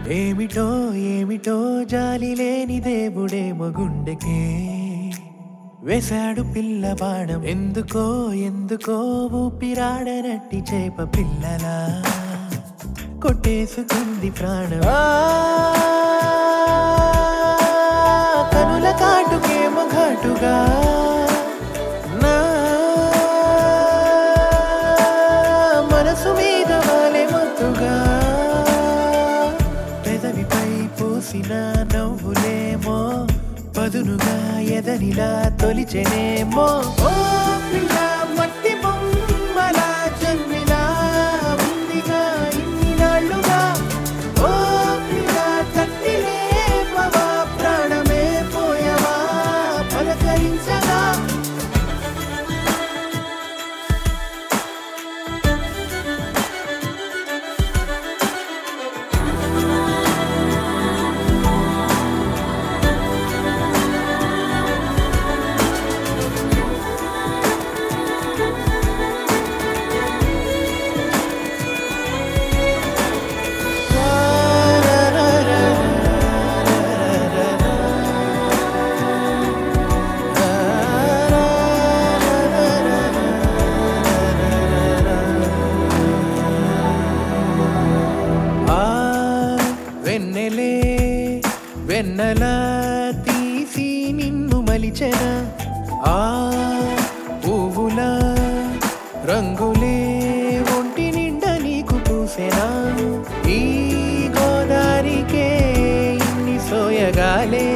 ఏమిటో ఏమిటో జాలి లేని దేవుడేమో గుండెకే వేశాడు పిల్ల బాణం ఎందుకో ఎందుకో ఊపిరాడనట్టి చేప పిల్లలా కొట్టేసుకుంది ప్రాణం ఆ, కనుల కాటుకేమో ఘాటుగా నా మనసు మీద వాలే మత్తుగా పెదవిపై పూసిన నవ్వులేమో పదునుగా ఎదనిలా తొలిచెనేమో ఓ పిల్ల మట్టి బొమ్మలా జన్మిలా ఉందిగా ఇన్ని నాళ్ళుగా ఓ పిల్ల తట్టి లేపవా ప్రాణమే పోయవా పలకరించగా ఆ వెన్నెలే వెన్నెల తీసి నిన్ను మలిచెన ఆ పువ్వుల రంగులే ఒంటి నిండా నీకు పూసెనా ఈ గోదారికే ఇన్ని సోయగాలే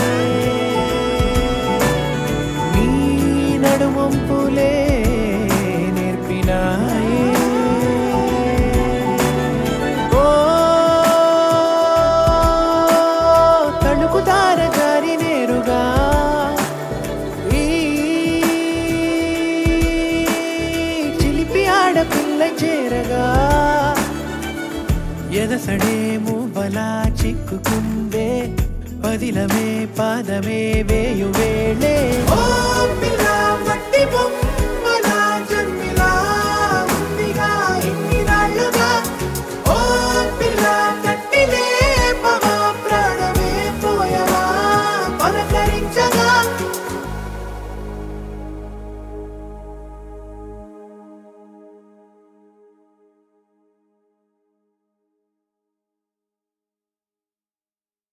నీ నడుమొంపులే నేర్పినాయే ఓ తణుకు తార జారి నేరుగా ఈ చిలిపి ఆడపిల్ల చేరగా ఎదసడేము బలా చిక్కుకుందే పదిలమే పాదమే వేయు వేళే ఓ పిల్ల